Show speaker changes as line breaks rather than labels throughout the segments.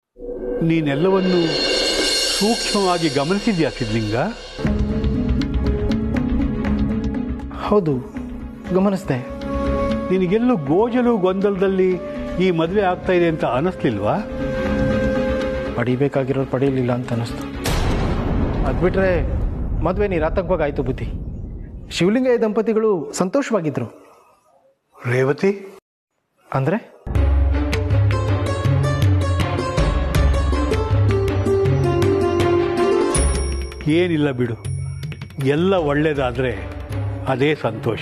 ನೀನೆಲ್ಲವನ್ನು ಸೂಕ್ಷ್ಮವಾಗಿ ಗಮನಿಸಿದ್ಯಾ ಸಿದ್ಲಿಂಗ
ಹೌದು ಗಮನಿಸ್ದೆ
ನಿನಗೆಲ್ಲೂ ಗೋಜಲು ಗೊಂದಲದಲ್ಲಿ ಈ ಮದುವೆ ಆಗ್ತಾ ಇದೆ ಅಂತ ಅನಿಸ್ಲಿಲ್ವಾ
ಪಡಿಬೇಕಾಗಿರೋರು ಪಡೀಲಿಲ್ಲ ಅಂತ ಅನ್ನಿಸ್ತು ಅದು ಬಿಟ್ಟರೆ ಮದುವೆ ನಿರಾತಂಕವಾಗಿ ಆಯಿತು ಬುದ್ಧಿ ಶಿವಲಿಂಗಯ್ಯ ದಂಪತಿಗಳು ಸಂತೋಷವಾಗಿದ್ದರು
ರೇವತಿ
ಅಂದರೆ
ಏನಿಲ್ಲ ಬಿಡು ಎಲ್ಲ ಒಳ್ಳೇದಾದ್ರೆ ಅದೇ ಸಂತೋಷ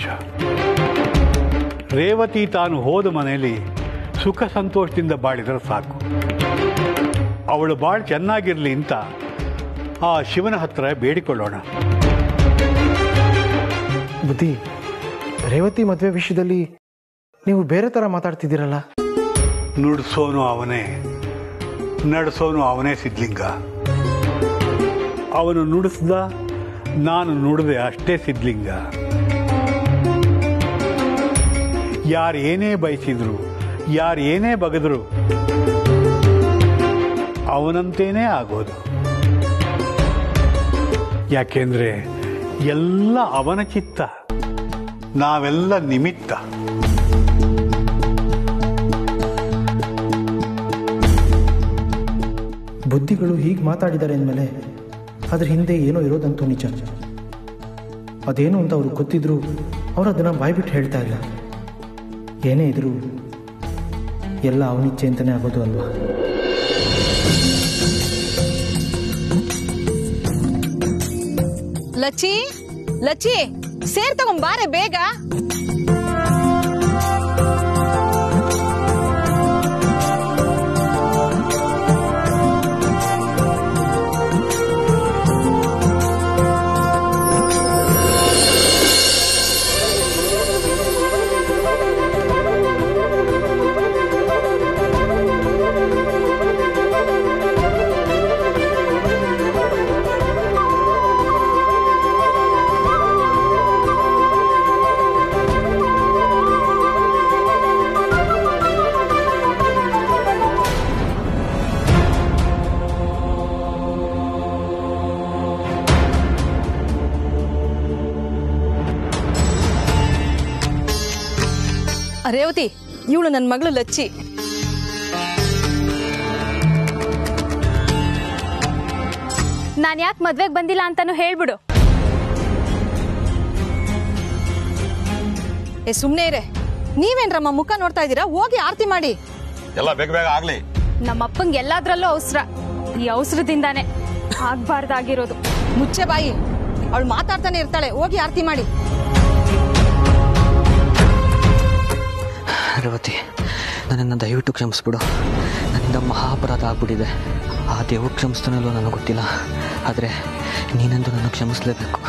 ರೇವತಿ ತಾನು ಹೋದ ಮನೆಯಲ್ಲಿ ಸುಖ ಸಂತೋಷದಿಂದ ಬಾಳಿದರೆ ಸಾಕು ಅವಳು ಬಾಳು ಚೆನ್ನಾಗಿರಲಿ ಅಂತ ಆ ಶಿವನ ಹತ್ರ ಬೇಡಿಕೊಳ್ಳೋಣ
ಬುದ್ಧಿ ರೇವತಿ ಮದುವೆ ವಿಷಯದಲ್ಲಿ ನೀವು ಬೇರೆ ಥರ ಮಾತಾಡ್ತಿದ್ದೀರಲ್ಲ
ನುಡಿಸೋನು ಅವನೇ ನಡೆಸೋನು ಅವನೇ ಸಿದ್ಲಿಂಗ ಅವನು ನುಡಿಸ್ದ ನಾನು ನುಡಿದೆ ಅಷ್ಟೇ ಸಿದ್ಲಿಂಗ ಯಾರು ಏನೇ ಬಯಸಿದ್ರು ಯಾರು ಏನೇ ಬಗದ್ರು ಅವನಂತೇನೇ ಆಗೋದು ಯಾಕೆಂದ್ರೆ ಎಲ್ಲ ಅವನ ಚಿತ್ತ ನಾವೆಲ್ಲ ನಿಮಿತ್ತ
ಬುದ್ಧಿಗಳು ಹೀಗೆ ಮಾತಾಡಿದ್ದಾರೆ ಅಂದಮೇಲೆ ಅದ್ರ ಹಿಂದೆ ಏನೋ ಇರೋದಂತೂ ನಿಜ ಅದೇನು ಅಂತ ಅವ್ರಿಗೆ ಗೊತ್ತಿದ್ರು ಅವ್ರು ಅದನ್ನು ಬಾಯ್ಬಿಟ್ಟು ಹೇಳ್ತಾ ಇಲ್ಲ ಏನೇ ಇದ್ರು ಎಲ್ಲ ಅವನಿಚ್ಛೆ ಅಂತಲೇ ಆಗೋದು ಅಲ್ವಾ
ಲಚ್ಚಿ ಲಚ್ಚಿ ಸೇರ್ ತಗೊಂಡ್ ಬಾರೆ ಬೇಗ ರೇವತಿ ಇವಳು ನನ್ನ ಮಗಳು ಲಚ್ಚಿ
ನಾನು ಯಾಕೆ ಮದ್ವೆಗೆ ಬಂದಿಲ್ಲ ಅಂತಾನು ಹೇಳ್ಬಿಡು
ಏ ಸುಮ್ನೆ ಇರೆ ನೀವೇನ್ರಮ್ಮ ಮುಖ ನೋಡ್ತಾ ಇದ್ದೀರಾ ಹೋಗಿ ಆರತಿ ಮಾಡಿ
ಎಲ್ಲ ಬೇಗ ಬೇಗ ಆಗ್ಲಿ
ನಮ್ಮಪ್ಪಂಗೆ ಎಲ್ಲಾದ್ರಲ್ಲೂ ಅವಸರ ಈ ಅವಸರದಿಂದಾನೆ ಆಗ್ಬಾರ್ದಾಗಿರೋದು
ಮುಚ್ಚೆ ಬಾಯಿ ಅವಳು ಮಾತಾಡ್ತಾನೆ ಇರ್ತಾಳೆ ಹೋಗಿ ಆರತಿ ಮಾಡಿ
ರೇವತಿ ನನ್ನನ್ನು ದಯವಿಟ್ಟು ಕ್ಷಮಿಸ್ಬಿಡು ನನ್ನಿಂದ ಮಹಾಪರಾಧ ಆಗ್ಬಿಟ್ಟಿದೆ ಆ ದೇವ್ರು ಕ್ಷಮಿಸ್ತಾನಲ್ಲೋ ನನಗೆ ಗೊತ್ತಿಲ್ಲ ಆದರೆ ನೀನಂತೂ ನನ್ನ ಕ್ಷಮಿಸ್ಲೇಬೇಕು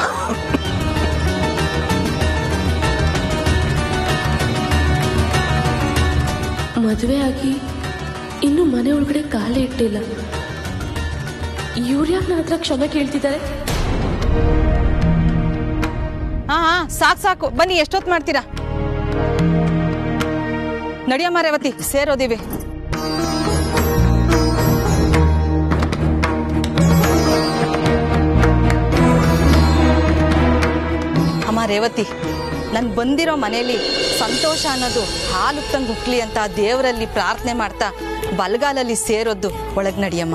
ಮದುವೆ ಆಗಿ ಇನ್ನು ಮನೆ ಒಳಗಡೆ ಕಾಲೇ ಇಟ್ಟಿಲ್ಲ ಇವ್ರು ಯಾಕೆ ನನ್ನ ಹತ್ರ ಕ್ಷಮೆ ಕೇಳ್ತಿದ್ದಾರೆ
ಹಾ ಹಾ ಸಾಕು ಸಾಕು ಬನ್ನಿ ಎಷ್ಟೊತ್ತು ಮಾಡ್ತೀರಾ ನಡಿಯಮ್ಮ ರೇವತಿ ಸೇರೋದಿವಿ ಅಮ್ಮ ರೇವತಿ ನನ್ ಬಂದಿರೋ ಮನೆಯಲ್ಲಿ ಸಂತೋಷ ಅನ್ನೋದು ಹಾಲು ತಂದು ಹುಟ್ಲಿ ಅಂತ ದೇವರಲ್ಲಿ ಪ್ರಾರ್ಥನೆ ಮಾಡ್ತಾ ಬಲಗಾಲಲ್ಲಿ ಸೇರೋದು ಒಳಗ್ ನಡಿಯಮ್ಮ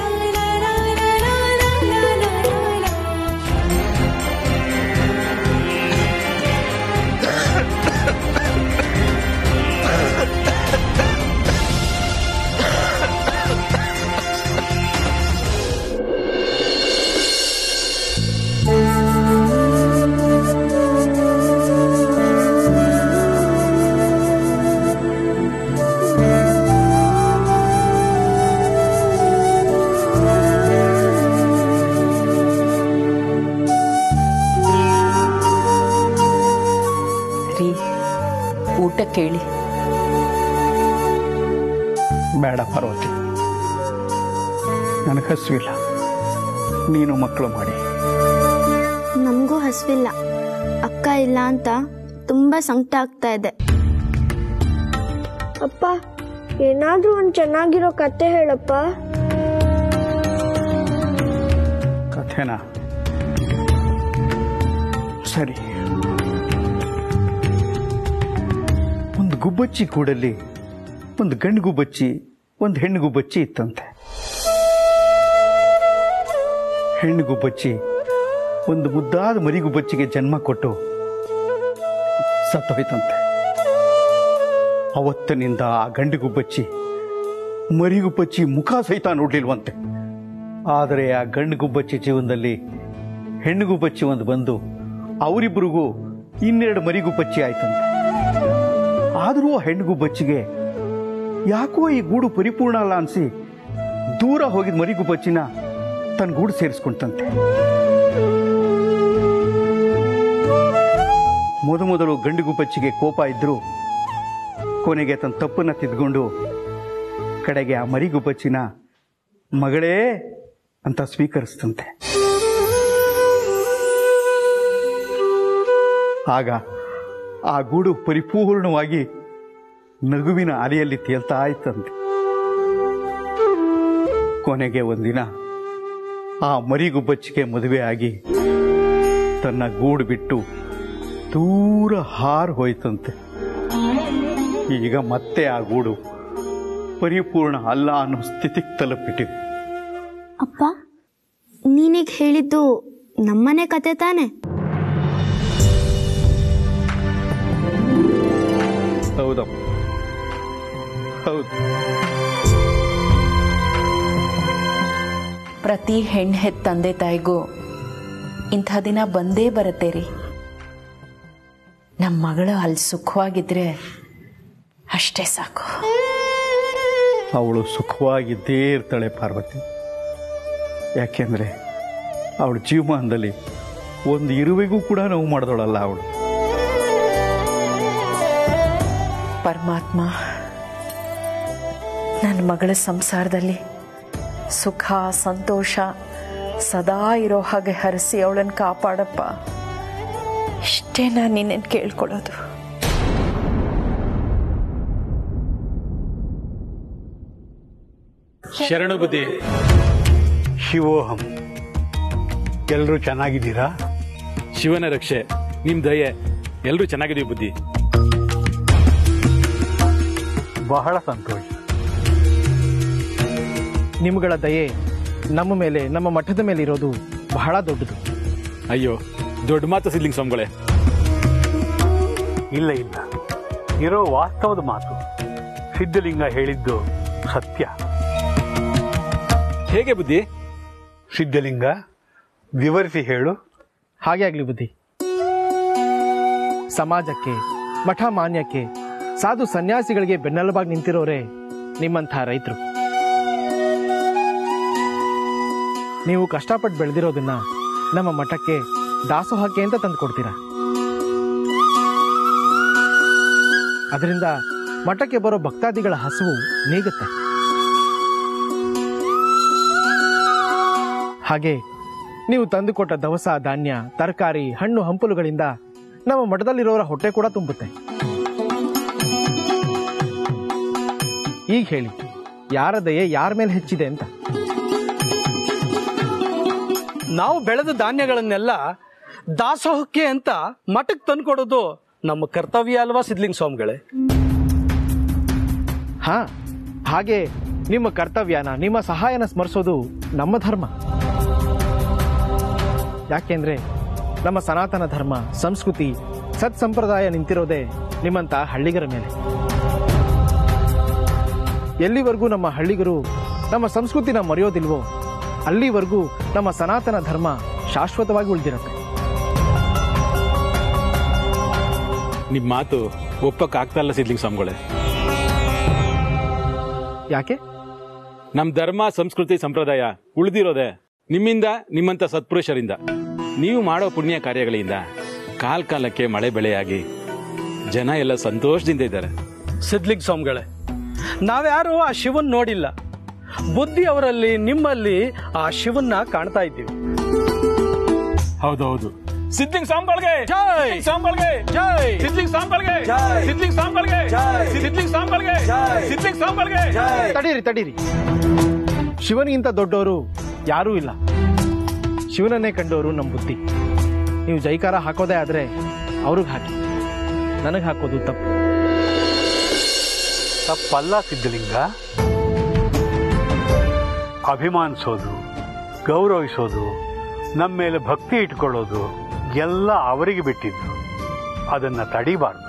ರೀ ಊಟ ಕೇಳಿ
ಬೇಡ ಪಾರ್ವತಿ ನನಗೆ ಹಸಿವಿಲ್ಲ ನೀನು ಮಕ್ಕಳು ಮಾಡಿ
ನಮಗೂ ಹಸಿವಿಲ್ಲ ಅಕ್ಕ ಇಲ್ಲ ಅಂತ ತುಂಬಾ ಸಂಕಟ ಆಗ್ತಾ ಇದೆ
ಅಪ್ಪ ಏನಾದ್ರೂ ಒಂದ್ ಚೆನ್ನಾಗಿರೋ ಕತೆ ಹೇಳಪ್ಪ
ಏನ ಸರಿ ಒಂದು ಗುಬ್ಬಚ್ಚಿ ಕೂಡಲ್ಲಿ ಒಂದು ಗಂಡು ಗುಬ್ಬಚ್ಚಿ ಒಂದು ಹೆಣ್ಣು ಗುಬ್ಬಚ್ಚಿ ಇತ್ತಂತೆ ಹೆಣ್ಣು ಗುಬ್ಬಚ್ಚಿ ಒಂದು ಮುದ್ದಾದ ಮರಿ ಗುಬ್ಬಚ್ಚಿಗೆ ಜನ್ಮ ಕೊಟ್ಟು ಸತ್ತೋಯ್ತಂತೆ ಅವತ್ತಿನಿಂದ ಆ ಗಂಡು ಗುಬ್ಬಚ್ಚಿ ಮರಿ ಗುಬ್ಬಚ್ಚಿ ಮುಖ ಸಹಿತ ನೋಡ್ಲಿಲ್ವಂತೆ ಆದರೆ ಆ ಗಂಡು ಗುಬ್ಬಚ್ಚಿ ಜೀವನದಲ್ಲಿ ಹೆಣ್ಣು ಗುಬ್ಬಚ್ಚಿ ಒಂದು ಬಂದು ಅವರಿಬ್ಬರಿಗೂ ಇನ್ನೆರಡು ಮರಿ ಗುಬ್ಬಚ್ಚಿ ಆಯ್ತಂತೆ ಆದರೂ ಆ ಹೆಣ್ಣು ಗುಬ್ಬಚ್ಚಿಗೆ ಯಾಕೋ ಈ ಗೂಡು ಪರಿಪೂರ್ಣ ಅಲ್ಲ ಅನ್ಸಿ ದೂರ ಹೋಗಿದ ಮರಿ ಗುಬ್ಬಚ್ಚಿನ ತನ್ನ ಗೂಡು ಸೇರಿಸ್ಕೊಂತಂತೆ ಮೊದಮೊದಲು ಗಂಡು ಗುಬ್ಬಚ್ಚಿಗೆ ಕೋಪ ಇದ್ದರೂ ಕೊನೆಗೆ ತನ್ನ ತಪ್ಪನ್ನ ತಿದ್ಕೊಂಡು ಕಡೆಗೆ ಆ ಮರಿ ಗುಬ್ಬಚ್ಚಿನ ಮಗಳೇ ಅಂತ ಸ್ವೀಕರಿಸ್ತಂತೆ ಆಗ ಆ ಗೂಡು ಪರಿಪೂರ್ಣವಾಗಿ ನಗುವಿನ ಅಲೆಯಲ್ಲಿ ತೇಲ್ತಾ ಇತ್ತಂತೆ ಕೊನೆಗೆ ಒಂದಿನ ಆ ಮರಿಗುಬ್ಬಚ್ಚಿಗೆ ಮದುವೆ ಆಗಿ ತನ್ನ ಗೂಡು ಬಿಟ್ಟು ದೂರ ಹಾರು ಹೋಯ್ತಂತೆ ಈಗ ಮತ್ತೆ ಆ ಗೂಡು ಪರಿಪೂರ್ಣ ಅಲ್ಲ ಅನ್ನೋ ಸ್ಥಿತಿಗೆ ತಲುಪಿಟ್ಟಿವೆ
ಅಪ್ಪ ನೀನೀಗ ಹೇಳಿದ್ದು ನಮ್ಮನೆ ಕತೆ ತಾನೆ
ಹೌದಮ್ಮ ಹೌದು
ಪ್ರತಿ ಹೆಣ್ಣು ಹೆತ್ತ ತಂದೆ ತಾಯಿಗೂ ಇಂಥ ದಿನ ಬಂದೇ ಬರುತ್ತೆ ರೀ ನಮ್ಮ ಮಗಳು ಅಲ್ಲಿ ಸುಖವಾಗಿದ್ರೆ ಅಷ್ಟೇ ಸಾಕು
ಅವಳು ಸುಖವಾಗಿದ್ದೇ ಇರ್ತಾಳೆ ಪಾರ್ವತಿ ಯಾಕೆಂದ್ರೆ ಅವಳ ಜೀವಮಾನದಲ್ಲಿ ಒಂದು ಇರುವೆಗೂ ಕೂಡ ನೋವು ಮಾಡಿದವಳಲ್ಲ ಅವಳು
ಪರಮಾತ್ಮ ನನ್ನ ಮಗಳ ಸಂಸಾರದಲ್ಲಿ ಸುಖ ಸಂತೋಷ ಸದಾ ಇರೋ ಹಾಗೆ ಹರಿಸಿ ಅವಳನ್ನು ಕಾಪಾಡಪ್ಪ ಇಷ್ಟೇ ನಾನು ನಿನ್ನನ್ನು ಕೇಳ್ಕೊಳ್ಳೋದು
ಶರಣು ಬುದ್ಧಿ
ಶಿವೋಹಂ ಎಲ್ಲರೂ ಚೆನ್ನಾಗಿದ್ದೀರಾ
ಶಿವನ ರಕ್ಷೆ ನಿಮ್ ದಯೆ ಎಲ್ರೂ ಚೆನ್ನಾಗಿದೀವಿ ಬುದ್ಧಿ
ಬಹಳ ಸಂತೋಷ
ನಿಮ್ಮಗಳ ದಯೆ ನಮ್ಮ ಮೇಲೆ ನಮ್ಮ ಮಠದ ಮೇಲೆ ಇರೋದು ಬಹಳ ದೊಡ್ಡದು
ಅಯ್ಯೋ ದೊಡ್ಡ ಮಾತು ಸಿದ್ಲಿಂಗ್ ಸ್ವಾಮಿಗಳೇ
ಇಲ್ಲ ಇಲ್ಲ ಇರೋ ವಾಸ್ತವದ ಮಾತು ಸಿದ್ಧಲಿಂಗ ಹೇಳಿದ್ದು ಸತ್ಯ
ಹೇಗೆ ಬುದ್ಧಿ
ಸಿದ್ಧಲಿಂಗ ವಿವರಿಸಿ ಹೇಳು
ಹಾಗೆ ಆಗ್ಲಿ ಬುದ್ಧಿ ಸಮಾಜಕ್ಕೆ ಮಠ ಮಾನ್ಯಕ್ಕೆ ಸಾಧು ಸನ್ಯಾಸಿಗಳಿಗೆ ಬೆನ್ನೆಲುಬಾಗಿ ನಿಂತಿರೋರೇ ನಿಮ್ಮಂಥ ರೈತರು ನೀವು ಕಷ್ಟಪಟ್ಟು ಬೆಳೆದಿರೋದನ್ನ ನಮ್ಮ ಮಠಕ್ಕೆ ದಾಸೋಹಕ್ಕೆ ಅಂತ ತಂದು ಕೊಡ್ತೀರಾ ಅದರಿಂದ ಮಠಕ್ಕೆ ಬರೋ ಭಕ್ತಾದಿಗಳ ಹಸುವು ನೀಗುತ್ತೆ ಹಾಗೆ ನೀವು ತಂದುಕೊಟ್ಟ ದವಸ ಧಾನ್ಯ ತರಕಾರಿ ಹಣ್ಣು ಹಂಪಲುಗಳಿಂದ ನಮ್ಮ ಮಠದಲ್ಲಿರೋರ ಹೊಟ್ಟೆ ಕೂಡ ತುಂಬುತ್ತೆ ಈಗ ಹೇಳಿ ಯಾರ ದಯೆ ಯಾರ ಮೇಲೆ ಹೆಚ್ಚಿದೆ ಅಂತ
ನಾವು ಬೆಳೆದ ಧಾನ್ಯಗಳನ್ನೆಲ್ಲ ದಾಸೋಹಕ್ಕೆ ಅಂತ ಮಠಕ್ಕೆ ತಂದ್ಕೊಡೋದು ನಮ್ಮ ಕರ್ತವ್ಯ ಅಲ್ವಾ ಸಿದ್ಲಿಂಗ ಸ್ವಾಮಿಗಳೇ
ಹಾ ಹಾಗೆ ನಿಮ್ಮ ಕರ್ತವ್ಯನ ನಿಮ್ಮ ಸಹಾಯನ ಸ್ಮರಿಸೋದು ನಮ್ಮ ಧರ್ಮ ಯಾಕೆಂದ್ರೆ ನಮ್ಮ ಸನಾತನ ಧರ್ಮ ಸಂಸ್ಕೃತಿ ಸತ್ ಸಂಪ್ರದಾಯ ನಿಂತಿರೋದೇ ನಿಮ್ಮಂತ ಹಳ್ಳಿಗರ ಮೇಲೆ ಎಲ್ಲಿವರೆಗೂ ನಮ್ಮ ಹಳ್ಳಿಗರು ನಮ್ಮ ಸಂಸ್ಕೃತಿನ ಮರೆಯೋದಿಲ್ವೋ ಅಲ್ಲಿವರೆಗೂ ನಮ್ಮ ಸನಾತನ ಧರ್ಮ ಶಾಶ್ವತವಾಗಿ ಉಳಿದಿರುತ್ತೆ
ನಿಮ್ ಮಾತು ಒಪ್ಪಕ್ ಆಗ್ತಾ ಇಲ್ಲ ಸಿದ್ಲಿಂಗ್ ಸ್ವಾಮಿಗಳೇ
ಯಾಕೆ
ನಮ್ ಧರ್ಮ ಸಂಸ್ಕೃತಿ ಸಂಪ್ರದಾಯ ಉಳಿದಿರೋದೆ ನಿಮ್ಮಿಂದ ನಿಮ್ಮಂತ ಸತ್ಪುರುಷರಿಂದ ನೀವು ಮಾಡೋ ಪುಣ್ಯ ಕಾರ್ಯಗಳಿಂದ ಕಾಲ್ ಕಾಲಕ್ಕೆ ಮಳೆ ಬೆಳೆಯಾಗಿ ಜನ ಎಲ್ಲ ಸಂತೋಷದಿಂದ ಇದ್ದಾರೆ
ಸಿದ್ಲಿಂಗ ಸ್ವಾಮಿಗಳೇ ನಾವ್ಯಾರು ಆ ಶಿವನ್ ನೋಡಿಲ್ಲ ಬುದ್ಧಿ ಅವರಲ್ಲಿ ನಿಮ್ಮಲ್ಲಿ ಆ ಶಿವನ್ನ ಕಾಣ್ತಾ ಇದ್ದೀವಿ
ಹೌದೌದು ಸಿದ್ಲಿಂಗ್ ಸ್ವಾಮಿಗಳಿಗೆ
ಜೈ
ಸ್ವಾಮಿಗಳಿಗೆ
ಜೈ
ಸಿದ್ಲಿಂಗ್ ಸ್ವಾಮಿಗಳಿಗೆ ಸಿದ್ಲಿಂಗ್ ಸ್ವಾಮಿಗಳಿಗೆ ಸಿದ್ಲಿಂಗ್ ಸ್ವಾಮಿಗಳಿಗೆ ಸಿದ್ಲಿಂಗ್ ಸ್ವಾಮಿಗಳಿಗೆ
ತಡೀರಿ ತಡೀರಿ ಶಿವನಿಗಿಂತ ದೊಡ್ಡವರು ಯಾರೂ ಇಲ್ಲ ಶಿವನನ್ನೇ ಕಂಡವರು ನಮ್ಮ ಬುದ್ಧಿ ನೀವು ಜೈಕಾರ ಹಾಕೋದೇ ಆದರೆ ಅವ್ರಿಗೆ ಹಾಕಿ ನನಗೆ ಹಾಕೋದು ತಪ್ಪು
ತಪ್ಪಲ್ಲ ಸಿದ್ಧಲಿಂಗ ಅಭಿಮಾನಿಸೋದು ಗೌರವಿಸೋದು ನಮ್ಮ ಮೇಲೆ ಭಕ್ತಿ ಇಟ್ಕೊಳ್ಳೋದು ಎಲ್ಲ ಅವರಿಗೆ ಬಿಟ್ಟಿದ್ದು ಅದನ್ನ ತಡಿಬಾರ್ದು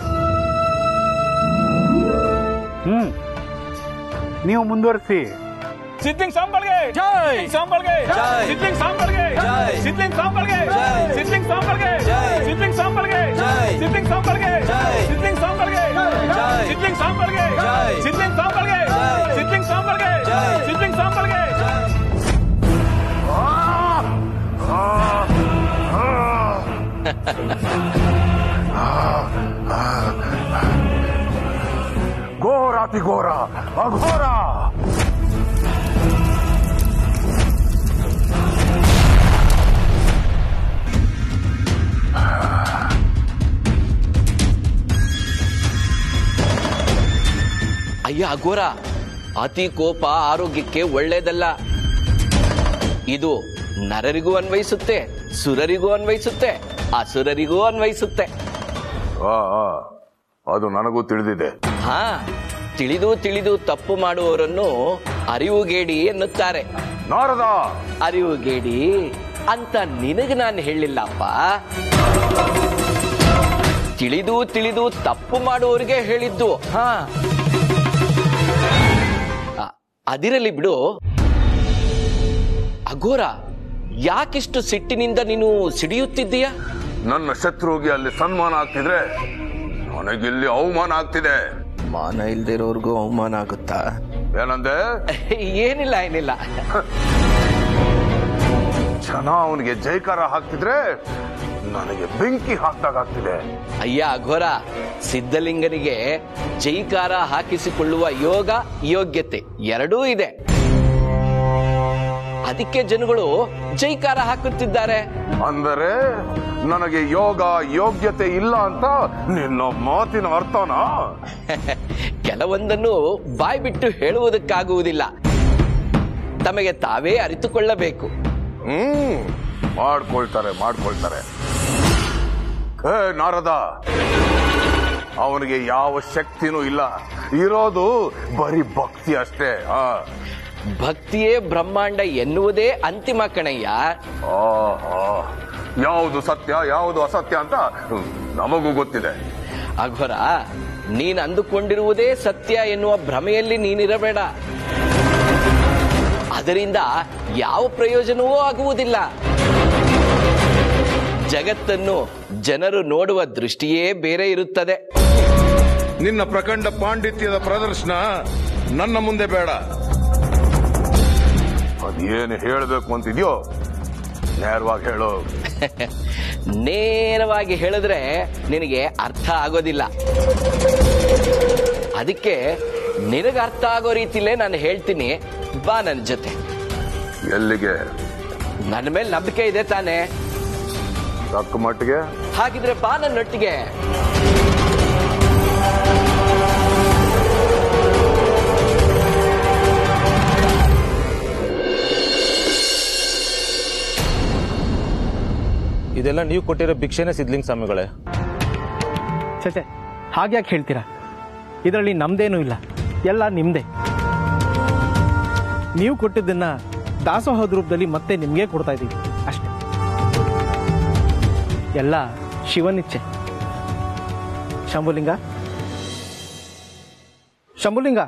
ಹ್ಮ್ ನೀವು ಮುಂದುವರಿಸಿ
ಸಿದ್ಲಿಂಗ್ ಸಾಂಬಾರ್ಗೆ ಜೈ ಸಾಂಬಾರ್ಗೆ ಜೈ ಸಿದ್ಲಿಂಗ್ ಸಾಂಬಾರ್ಗೆ ಜೈ ಸಿದ್ಲಿಂಗ್ ಸಾಂಬಾರ್ಗೆ ಜೈ ಸಿದ್ಲಿಂಗ್ ಸಾಂಬಾರ್ಗೆ ಜೈ ಸಿದ್ಲಿಂಗ್ ಸಾಂಬಾರ್ಗೆ ಜೈ ಸಿದ್ಲಿಂಗ್ ಸಾಂಬಾರ್ಗೆ ಜೈ ಸಿದ್ಲಿಂಗ್ ಸಾಂಬಾರ್ಗೆ ಜೈ ಸಿದ್ಲಿಂಗ್ ಸಾಂಬಾರ್ಗೆ ಜೈ ಸಿದ್ಲಿಂಗ್ ಸಾಂಬಾರ್ಗೆ ಜೈ ಸಿದ್ಲಿಂಗ್ ಸಾಂಬಾರ್ಗೆ ಜೈ ಸಿದ್ಲಿಂಗ್ ಸಾಂಬಾರ್ಗೆ
ಘೋರಾತಿ ಘೋರ ಅಘೋರ
ಅಯ್ಯ ಅಘೋರ ಅತಿ ಕೋಪ ಆರೋಗ್ಯಕ್ಕೆ ಒಳ್ಳೇದಲ್ಲ ಇದು ನರರಿಗೂ ಅನ್ವಯಿಸುತ್ತೆ ಸುರರಿಗೂ ಅನ್ವಯಿಸುತ್ತೆ ಅಸುರರಿಗೂ ಅನ್ವಯಿಸುತ್ತೆ
ಆ, ಆ, ಅದು ನನಗೂ ತಿಳಿದಿದೆ
ಹಾ ತಿಳಿದು ತಿಳಿದು ತಪ್ಪು ಮಾಡುವವರನ್ನು ಅರಿವುಗೇಡಿ ಎನ್ನುತ್ತಾರೆ
ನಾರದ
ಅರಿವುಗೇಡಿ ಅಂತ ನಿನಗೆ ನಾನು ಹೇಳಿಲ್ಲಪ್ಪ ತಿಳಿದು ತಿಳಿದು ತಪ್ಪು ಮಾಡುವವರಿಗೆ ಹೇಳಿದ್ದು ಹಾ ಆ, ಅದಿರಲಿ ಬಿಡು ಅಘೋರ ಯಾಕಿಷ್ಟು ಸಿಟ್ಟಿನಿಂದ ನೀನು ಸಿಡಿಯುತ್ತಿದ್ದೀಯ
ನನ್ನ ಶತ್ರುವಿಗೆ ಅಲ್ಲಿ ಸನ್ಮಾನ ಆಗ್ತಿದ್ರೆ ನನಗಿಲ್ಲಿ ಅವಮಾನ ಆಗ್ತಿದೆ
ಮಾನ ಇಲ್ದಿರೋರ್ಗೂ ಅವಮಾನ ಆಗುತ್ತಾ
ಏನಂದೆ
ಏನಿಲ್ಲ ಏನಿಲ್ಲ
ಜನ ಅವನಿಗೆ ಜೈಕಾರ ಹಾಕ್ತಿದ್ರೆ ನನಗೆ ಬೆಂಕಿ ಹಾಕ್ದಾಗ ಆಗ್ತಿದೆ
ಅಯ್ಯ ಅಘೋರ ಸಿದ್ಧಲಿಂಗನಿಗೆ ಜೈಕಾರ ಹಾಕಿಸಿಕೊಳ್ಳುವ ಯೋಗ ಯೋಗ್ಯತೆ ಎರಡೂ ಇದೆ ಅದಕ್ಕೆ ಜನಗಳು ಜೈಕಾರ ಹಾಕುತ್ತಿದ್ದಾರೆ
ಅಂದರೆ ನನಗೆ ಯೋಗ ಯೋಗ್ಯತೆ ಇಲ್ಲ ಅಂತ ನಿನ್ನ ಮಾತಿನ ಅರ್ಥನಾ
ಕೆಲವೊಂದನ್ನು ಬಾಯಿ ಬಿಟ್ಟು ಹೇಳುವುದಕ್ಕಾಗುವುದಿಲ್ಲ ತಮಗೆ ತಾವೇ ಅರಿತುಕೊಳ್ಳಬೇಕು
ಹ್ಮ್ ಮಾಡ್ಕೊಳ್ತಾರೆ ಮಾಡ್ಕೊಳ್ತಾರೆ ಏ ನಾರದ ಅವನಿಗೆ ಯಾವ ಶಕ್ತಿನೂ ಇಲ್ಲ ಇರೋದು ಬರೀ ಭಕ್ತಿ ಅಷ್ಟೇ ಆ
ಭಕ್ತಿಯೇ ಬ್ರಹ್ಮಾಂಡ ಎನ್ನುವುದೇ ಅಂತಿಮ ಕಣಯ್ಯ
ಆಹಾ. ಯಾವುದು ಸತ್ಯ ಯಾವುದು ಅಸತ್ಯ ಅಂತ ನಮಗೂ ಗೊತ್ತಿದೆ
ಅಘೋರ ನೀನ್ ಅಂದುಕೊಂಡಿರುವುದೇ ಸತ್ಯ ಎನ್ನುವ ಭ್ರಮೆಯಲ್ಲಿ ನೀನಿರಬೇಡ ಅದರಿಂದ ಯಾವ ಪ್ರಯೋಜನವೂ ಆಗುವುದಿಲ್ಲ ಜಗತ್ತನ್ನು ಜನರು ನೋಡುವ ದೃಷ್ಟಿಯೇ ಬೇರೆ ಇರುತ್ತದೆ
ನಿನ್ನ ಪ್ರಖಂಡ ಪಾಂಡಿತ್ಯದ ಪ್ರದರ್ಶನ ನನ್ನ ಮುಂದೆ ಬೇಡ
ಅದೇನು ಹೇಳಬೇಕು ಅಂತಿದ್ಯೋ ನೇರವಾಗಿ ಹೇಳು
ನೇರವಾಗಿ ಹೇಳಿದ್ರೆ ನಿನಗೆ ಅರ್ಥ ಆಗೋದಿಲ್ಲ ಅದಕ್ಕೆ ನಿನಗೆ ಅರ್ಥ ಆಗೋ ರೀತಿಲೇ ನಾನು ಹೇಳ್ತೀನಿ ಬಾ ನನ್ನ ಜೊತೆ
ಎಲ್ಲಿಗೆ
ನನ್ನ ಮೇಲೆ ನಂಬಿಕೆ ಇದೆ ತಾನೇ
ತಕ್ಕ ಮಟ್ಟಿಗೆ
ಹಾಗಿದ್ರೆ ಬಾ ನನ್ನೊಟ್ಟಿಗೆ
ಇದೆಲ್ಲ ನೀವು ಕೊಟ್ಟಿರೋ ಭಿಕ್ಷೆನೇ ಸಿದ್ಲಿಂಗ್ ಸ್ವಾಮಿಗಳೇ
ಚಚೆ ಹಾಗ್ಯಾಕೆ ಹೇಳ್ತೀರಾ ಇದರಲ್ಲಿ ನಮ್ದೇನೂ ಇಲ್ಲ ಎಲ್ಲ ನಿಮ್ಮದೇ ನೀವು ಕೊಟ್ಟಿದ್ದನ್ನ ದಾಸೋಹದ ರೂಪದಲ್ಲಿ ಮತ್ತೆ ನಿಮಗೆ ಕೊಡ್ತಾ ಇದ್ದೀವಿ ಅಷ್ಟೇ ಎಲ್ಲ ಶಿವನಿಚ್ಛೆ ಶಂಭುಲಿಂಗ ಶಂಭುಲಿಂಗ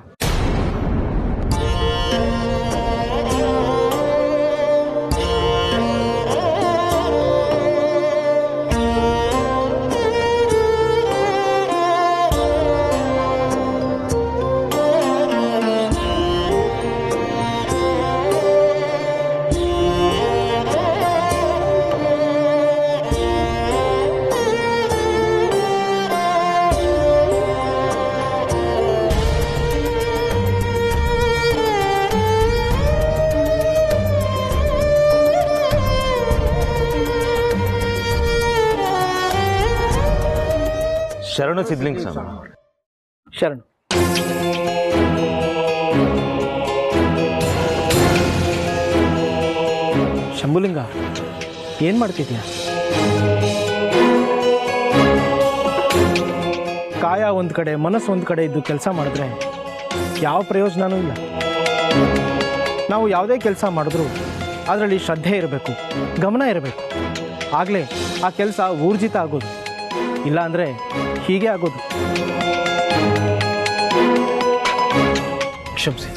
ಶರಣು ಸಿದ್ಲಿಂಗ್ ಸ್ವಾಮಿ
ಶರಣು ಶಂಭುಲಿಂಗ ಏನು ಮಾಡ್ತಿದ್ಯಾ ಕಾಯ ಒಂದು ಕಡೆ ಮನಸ್ಸು ಒಂದು ಕಡೆ ಇದ್ದು ಕೆಲಸ ಮಾಡಿದ್ರೆ ಯಾವ ಪ್ರಯೋಜನವೂ ಇಲ್ಲ ನಾವು ಯಾವುದೇ ಕೆಲಸ ಮಾಡಿದ್ರೂ ಅದರಲ್ಲಿ ಶ್ರದ್ಧೆ ಇರಬೇಕು ಗಮನ ಇರಬೇಕು ಆಗಲೇ ಆ ಕೆಲಸ ಊರ್ಜಿತ ಆಗೋದು ಇಲ್ಲ ಅಂದರೆ ಹೀಗೆ ಆಗೋದು ಕ್ಷಮಿಸಿ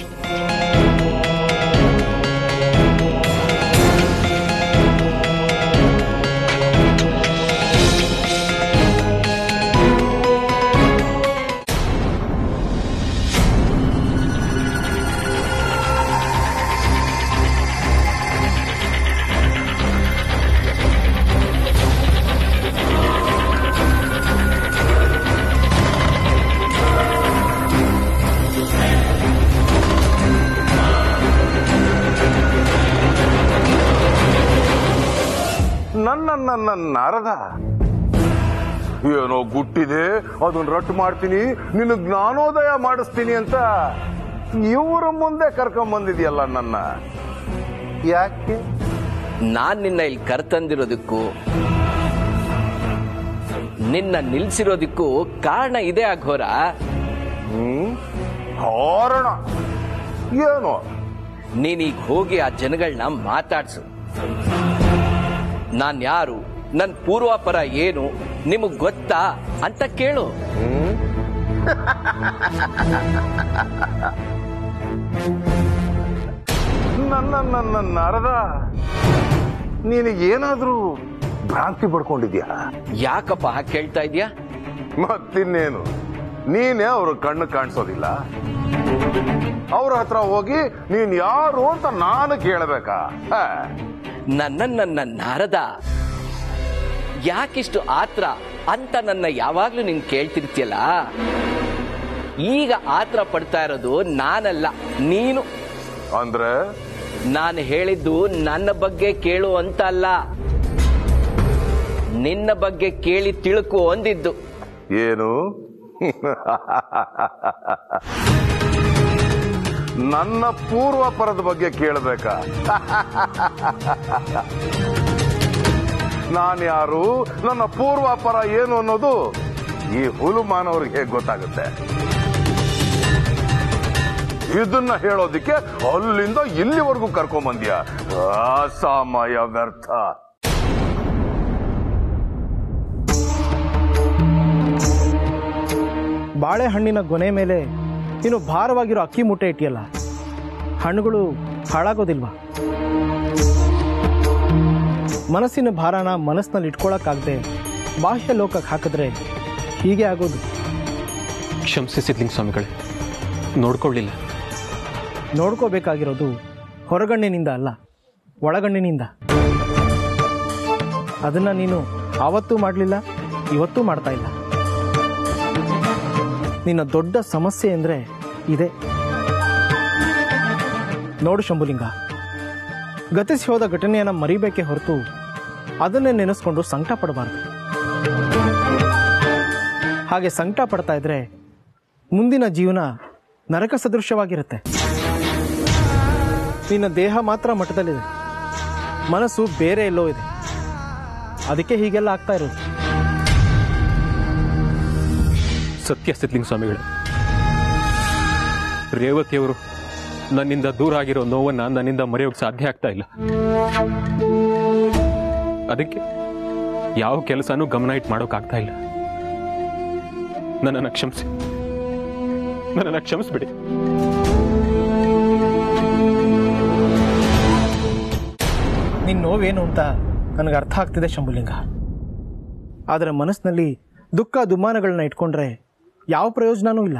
ನನ್ನ ನನ್ನ ನಾರದ ಏನೋ ಗುಟ್ಟಿದೆ ಅದನ್ನ ರಟ್ಟು ಮಾಡ್ತೀನಿ ನಿನ್ನ ಜ್ಞಾನೋದಯ ಮಾಡಿಸ್ತೀನಿ ಅಂತ ಇವ್ರ ಮುಂದೆ ಕರ್ಕೊಂಡ್ ಬಂದಿದ್ಯಲ್ಲ ನನ್ನ ಯಾಕೆ
ನಾನ್ ನಿನ್ನ ಇಲ್ಲಿ ಕರ್ತಂದಿರೋದಕ್ಕೂ ನಿನ್ನ ನಿಲ್ಸಿರೋದಕ್ಕೂ ಕಾರಣ ಇದೆ ಅಘೋರ
ಹ್ಮ್ ಕಾರಣ ಏನು
ನೀನೀಗ ಹೋಗಿ ಆ ಜನಗಳನ್ನ ಮಾತಾಡ್ಸು ನಾನ್ ಯಾರು ನನ್ ಪೂರ್ವಾಪರ ಏನು ನಿಮಗ್ ಗೊತ್ತಾ ಅಂತ ಕೇಳು
ನನ್ನ ನನ್ನ ನಾರದ ನಿನಗೇನಾದ್ರೂ ಭ್ರಾಂತಿ ಪಡ್ಕೊಂಡಿದ್ಯಾ
ಯಾಕಪ್ಪ ಹಾಗೆ ಕೇಳ್ತಾ ಇದ್ಯಾ
ಮತ್ತಿನ್ನೇನು ನೀನೇ ಅವ್ರ ಕಣ್ಣು ಕಾಣಿಸೋದಿಲ್ಲ ಅವ್ರ ಹತ್ರ ಹೋಗಿ ನೀನ್ ಯಾರು ಅಂತ ನಾನು ಕೇಳಬೇಕಾ ಹ.
ನನ್ನ ನನ್ನ ನಾರದ ಯಾಕಿಷ್ಟು ಆತ್ರ ಅಂತ ನನ್ನ ಯಾವಾಗ್ಲೂ ನೀನ್ ಕೇಳ್ತಿರ್ತೀಯಲ್ಲ ಈಗ ಆತ್ರ ಪಡ್ತಾ ಇರೋದು ನಾನಲ್ಲ ನೀನು
ಅಂದ್ರೆ
ನಾನು ಹೇಳಿದ್ದು ನನ್ನ ಬಗ್ಗೆ ಕೇಳು ಅಂತ ಅಲ್ಲ ನಿನ್ನ ಬಗ್ಗೆ ಕೇಳಿ ತಿಳ್ಕು ಅಂದಿದ್ದು
ಏನು ನನ್ನ ಪೂರ್ವಪರದ ಬಗ್ಗೆ ಕೇಳಬೇಕಾ ನಾನ್ಯಾರು ನನ್ನ ಪೂರ್ವಾಪರ ಏನು ಅನ್ನೋದು ಈ ಹುಲು ಮಾನವರಿಗೆ ಹೇಗೆ ಗೊತ್ತಾಗುತ್ತೆ ಇದನ್ನ ಹೇಳೋದಿಕ್ಕೆ ಅಲ್ಲಿಂದ ಇಲ್ಲಿವರೆಗೂ ಕರ್ಕೊಂಬಂದ್ಯ ಅಸಾಮಯ ವ್ಯರ್ಥ
ಬಾಳೆಹಣ್ಣಿನ ಗೊನೆ ಮೇಲೆ ನೀನು ಭಾರವಾಗಿರೋ ಅಕ್ಕಿ ಮೂಟೆ ಇಟ್ಟಿಯಲ್ಲ ಹಣ್ಣುಗಳು ಹಾಳಾಗೋದಿಲ್ವಾ ಮನಸ್ಸಿನ ಭಾರನ ಮನಸ್ಸಿನಲ್ಲಿ ಇಟ್ಕೊಳಕ್ಕಾಗದೆ ಬಾಹ್ಯ ಲೋಕಕ್ಕೆ ಹಾಕಿದ್ರೆ ಹೀಗೆ ಆಗೋದು
ಕ್ಷಮಿಸಿ ಸಿದ್ಲಿಂಗ ಸ್ವಾಮಿಗಳೇ ನೋಡ್ಕೊಳ್ಳಿಲ್ಲ
ನೋಡ್ಕೋಬೇಕಾಗಿರೋದು ಹೊರಗಣ್ಣಿನಿಂದ ಅಲ್ಲ ಒಳಗಣ್ಣಿನಿಂದ ಅದನ್ನ ನೀನು ಆವತ್ತೂ ಮಾಡಲಿಲ್ಲ ಇವತ್ತೂ ಮಾಡ್ತಾ ಇಲ್ಲ ನಿನ್ನ ದೊಡ್ಡ ಸಮಸ್ಯೆ ಅಂದರೆ ಇದೆ ನೋಡು ಶಂಭುಲಿಂಗ ಗತಿಸಿ ಹೋದ ಘಟನೆಯನ್ನು ಮರಿಬೇಕೇ ಹೊರತು ಅದನ್ನೇ ನೆನೆಸ್ಕೊಂಡು ಸಂಕಟ ಪಡಬಾರ್ದು ಹಾಗೆ ಸಂಕಟ ಪಡ್ತಾ ಇದ್ರೆ ಮುಂದಿನ ಜೀವನ ನರಕ ಸದೃಶವಾಗಿರುತ್ತೆ ನಿನ್ನ ದೇಹ ಮಾತ್ರ ಮಟ್ಟದಲ್ಲಿದೆ ಮನಸ್ಸು ಬೇರೆ ಎಲ್ಲೋ ಇದೆ ಅದಕ್ಕೆ ಹೀಗೆಲ್ಲ ಆಗ್ತಾ ಇರೋದು
ಸತ್ಯ ಸಿದ್ಲಿಂಗ ಸ್ವಾಮಿಗಳೇ ರೇವತಿಯವರು ನನ್ನಿಂದ ದೂರ ಆಗಿರೋ ನೋವನ್ನ ನನ್ನಿಂದ ಮರೆಯೋಕೆ ಸಾಧ್ಯ ಆಗ್ತಾ ಇಲ್ಲ ಅದಕ್ಕೆ ಯಾವ ಕೆಲಸನೂ ಗಮನ ಇಟ್ಟು ಮಾಡೋಕ್ಕಾಗ್ತಾ ಇಲ್ಲ ನನ್ನನ್ನು ಕ್ಷಮಿಸಿ ನನ್ನನ್ನು ಕ್ಷಮಿಸ್ಬಿಡಿ
ನಿನ್ನ ನೋವೇನು ಅಂತ ನನಗೆ ಅರ್ಥ ಆಗ್ತಿದೆ ಶಂಭುಲಿಂಗ ಆದರೆ ಮನಸ್ಸಿನಲ್ಲಿ ದುಃಖ ದುಮ್ಮಾನಗಳನ್ನ ಇಟ್ಕೊಂಡ್ರೆ ಯಾವ ಪ್ರಯೋಜನನೂ ಇಲ್ಲ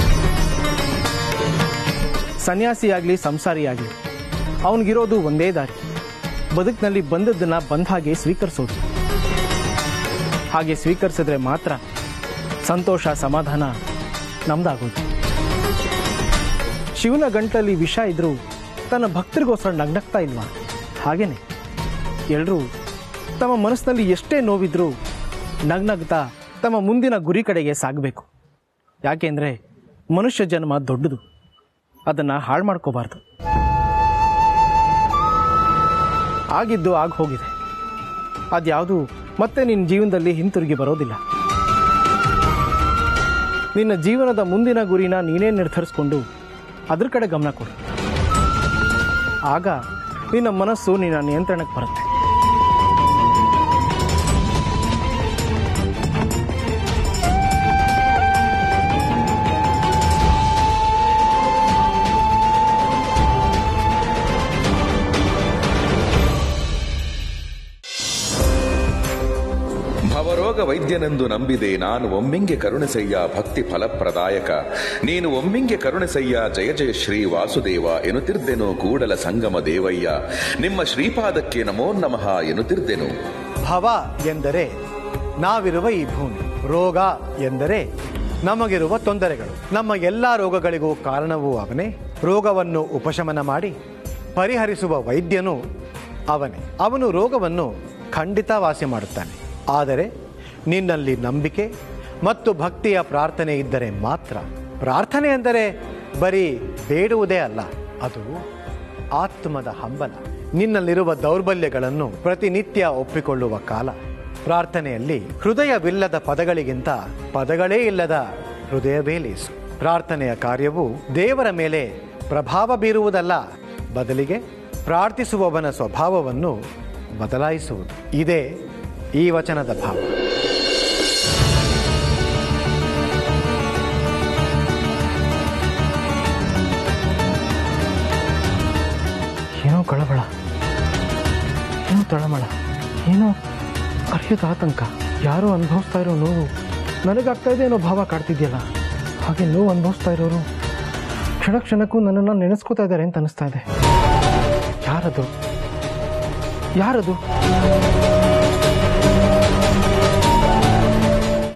ಸನ್ಯಾಸಿಯಾಗಲಿ ಸಂಸಾರಿಯಾಗಲಿ ಅವನಿಗಿರೋದು ಒಂದೇ ದಾರಿ ಬದುಕಿನಲ್ಲಿ ಬಂದದ್ದನ್ನು ಬಂದ ಹಾಗೆ ಸ್ವೀಕರಿಸೋದು ಹಾಗೆ ಸ್ವೀಕರಿಸಿದ್ರೆ ಮಾತ್ರ ಸಂತೋಷ ಸಮಾಧಾನ ನಮ್ದಾಗೋದು ಶಿವನ ಗಂಟಲಲ್ಲಿ ವಿಷ ಇದ್ರೂ ತನ್ನ ಭಕ್ತರಿಗೋಸ್ಕರ ನಗ್ನಗ್ತಾ ಇಲ್ವಾ ಹಾಗೇನೆ ಎಲ್ಲರೂ ತಮ್ಮ ಮನಸ್ಸಿನಲ್ಲಿ ಎಷ್ಟೇ ನೋವಿದ್ರೂ ನಗ್ನಗ್ತಾ ತಮ್ಮ ಮುಂದಿನ ಗುರಿ ಕಡೆಗೆ ಸಾಗಬೇಕು ಯಾಕೆಂದರೆ ಮನುಷ್ಯ ಜನ್ಮ ದೊಡ್ಡದು ಅದನ್ನು ಹಾಳು ಮಾಡ್ಕೋಬಾರ್ದು ಆಗಿದ್ದು ಆಗ ಹೋಗಿದೆ ಅದ್ಯಾವುದು ಮತ್ತೆ ನಿನ್ನ ಜೀವನದಲ್ಲಿ ಹಿಂತಿರುಗಿ ಬರೋದಿಲ್ಲ ನಿನ್ನ ಜೀವನದ ಮುಂದಿನ ಗುರಿನ ನೀನೇ ನಿರ್ಧರಿಸ್ಕೊಂಡು ಅದ್ರ ಕಡೆ ಗಮನ ಕೊಡು ಆಗ ನಿನ್ನ ಮನಸ್ಸು ನಿನ್ನ ನಿಯಂತ್ರಣಕ್ಕೆ ಬರುತ್ತೆ
ಭವರೋಗ ವೈದ್ಯನೆಂದು ನಂಬಿದೆ ನಾನು ಒಮ್ಮಿಂಗೆ ಕರುಣಿಸಯ್ಯ ಭಕ್ತಿ ಫಲಪ್ರದಾಯಕ ನೀನು ಒಮ್ಮಿಂಗೆ ಕರುಣಿಸಯ್ಯ ಜಯ ಜಯ ಶ್ರೀ ವಾಸುದೇವ ಎನ್ನುತ್ತಿರ್ದೆನು ಕೂಡಲ ಸಂಗಮ ದೇವಯ್ಯ ನಿಮ್ಮ ಶ್ರೀಪಾದಕ್ಕೆ ನಮೋ ನಮಃ ಎನ್ನುತ್ತಿರ್ದೆನು
ಭವ ಎಂದರೆ ನಾವಿರುವ ಈ ಭೂಮಿ ರೋಗ ಎಂದರೆ ನಮಗಿರುವ ತೊಂದರೆಗಳು ನಮ್ಮ ಎಲ್ಲ ರೋಗಗಳಿಗೂ ಕಾರಣವೂ ಅವನೇ ರೋಗವನ್ನು ಉಪಶಮನ ಮಾಡಿ ಪರಿಹರಿಸುವ ವೈದ್ಯನು ಅವನೇ ಅವನು ರೋಗವನ್ನು ಖಂಡಿತ ವಾಸಿ ಮಾಡುತ್ತಾನೆ ಆದರೆ ನಿನ್ನಲ್ಲಿ ನಂಬಿಕೆ ಮತ್ತು ಭಕ್ತಿಯ ಪ್ರಾರ್ಥನೆ ಇದ್ದರೆ ಮಾತ್ರ ಪ್ರಾರ್ಥನೆ ಎಂದರೆ ಬರೀ ಬೇಡುವುದೇ ಅಲ್ಲ ಅದು ಆತ್ಮದ ಹಂಬಲ ನಿನ್ನಲ್ಲಿರುವ ದೌರ್ಬಲ್ಯಗಳನ್ನು ಪ್ರತಿನಿತ್ಯ ಒಪ್ಪಿಕೊಳ್ಳುವ ಕಾಲ ಪ್ರಾರ್ಥನೆಯಲ್ಲಿ ಹೃದಯವಿಲ್ಲದ ಪದಗಳಿಗಿಂತ ಪದಗಳೇ ಇಲ್ಲದ ಹೃದಯವೇ ಲೇಸು ಪ್ರಾರ್ಥನೆಯ ಕಾರ್ಯವು ದೇವರ ಮೇಲೆ ಪ್ರಭಾವ ಬೀರುವುದಲ್ಲ ಬದಲಿಗೆ ಪ್ರಾರ್ಥಿಸುವವನ ಸ್ವಭಾವವನ್ನು ಬದಲಾಯಿಸುವುದು ಇದೇ ಈ ವಚನದ ಭಾವ
ಏನೋ ಕಳಬಳ ಏನೋ ತಳಮಳ ಏನೋ ಅರ್ಹದ ಆತಂಕ ಯಾರೋ ಅನುಭವಿಸ್ತಾ ಇರೋ ನೋವು ನನಗಾಗ್ತಾ ಇದೆ ಅನ್ನೋ ಭಾವ ಕಾಡ್ತಿದ್ಯಲ್ಲ ಹಾಗೆ ನೋವು ಅನುಭವಿಸ್ತಾ ಇರೋರು ಕ್ಷಣ ಕ್ಷಣಕ್ಕೂ ನನ್ನನ್ನು ನೆನೆಸ್ಕೋತಾ ಇದ್ದಾರೆ ಅಂತ ಅನಿಸ್ತಾ ಇದೆ ಯಾರದು ಯಾರದು